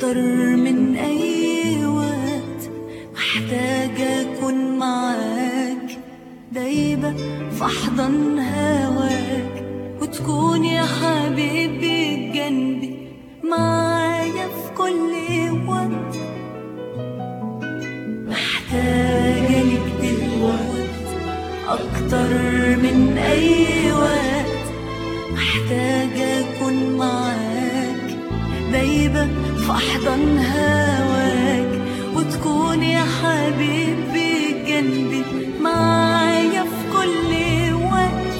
أكتر من أي وقت محتاجة أكون معاك دايبة في أحضن هواك وتكون يا حبيبي جنبي معايا في كل وقت محتاجة ليك دلوقت أكتر من أي وقت محتاجة أكون معاك دايبة في أحضن هواك وتكون يا حبيبي جنبي معايا في كل وقت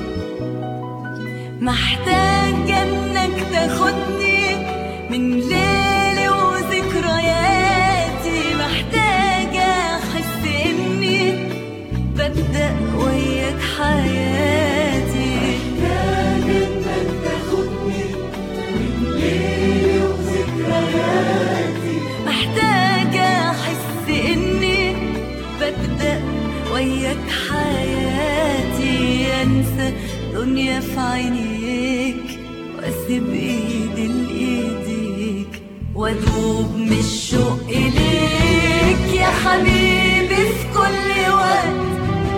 محتاجة إنك تاخدني من ليلي وذكرياتي محتاجة أحس إني ببدأ وياك حياتي محتاجة إنك تاخدني من ليلي وذكرياتي محتاجة أحس إني ببدأ وياك حياتي أنسى دنيا في عينيك وأسيب إيدي لإيديك وأدوب من الشوق إليك يا حبيبي في كل وقت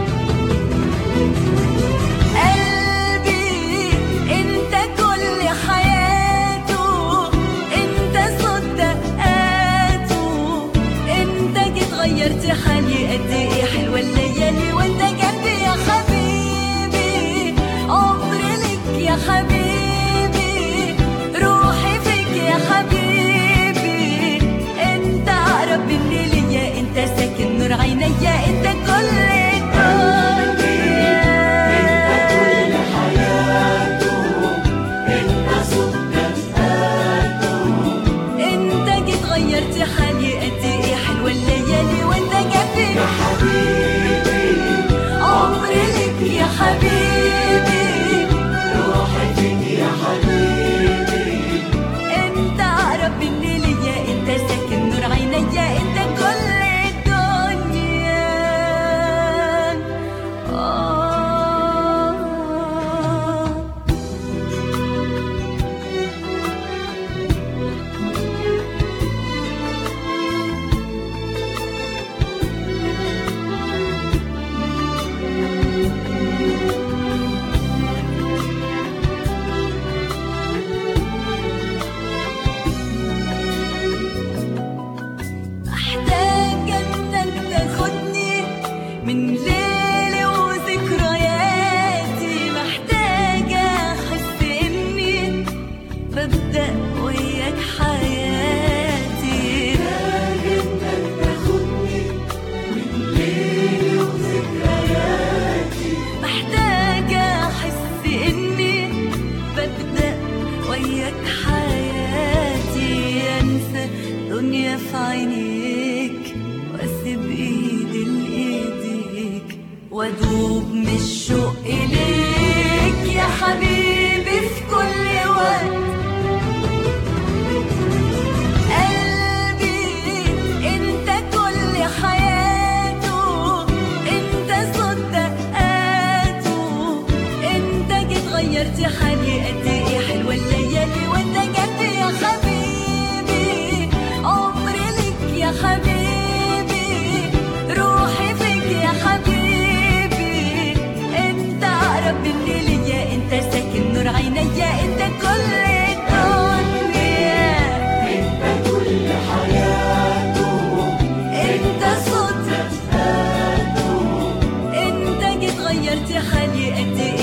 قلبي انت كل حياته انت صوت دقاته انت جيت غيرت حالي قد ايه حلوه الليالي وانت جنبي يا حبيبي عمري لك يا حبيبي روحي فيك يا حبيبي انت اقرب مني ليا انت ساكن نور عينيا انت كل انت جيت غيرت حالي قد ايه حلوه الليالي وانت جنبي يا حبيبي عمري لك يا حبيبي روحي فيك يا حبيبي انت اقرب مني ليا انت ساكن نور عينيا انت كل الدنيا آه محتاجة انك تاخدني من ليلي وذكرياتي محتاجة احس اني ببدأ وياك حياتي محتاجة انك تاخدني من ليلي وذكرياتي محتاجة احس اني ببدأ وياك حياتي انسى دنيا في عينيك واسيب ايدي لايديك وادوب من الشوق اليك يا حبيبي في كل وقت قلبي انت كل حياته انت صوت دقاته انت جيت غيرت حالي قد ايه حلوه الليالي وانت جنبي يا حبيبي عمري لك يا حبيبي روحي فيك يا حبيبي انت اقرب مني ليا انت ساكن نور عينيا انت كل الدنيا انت صوت انت جيت غيرت حالي قد ايه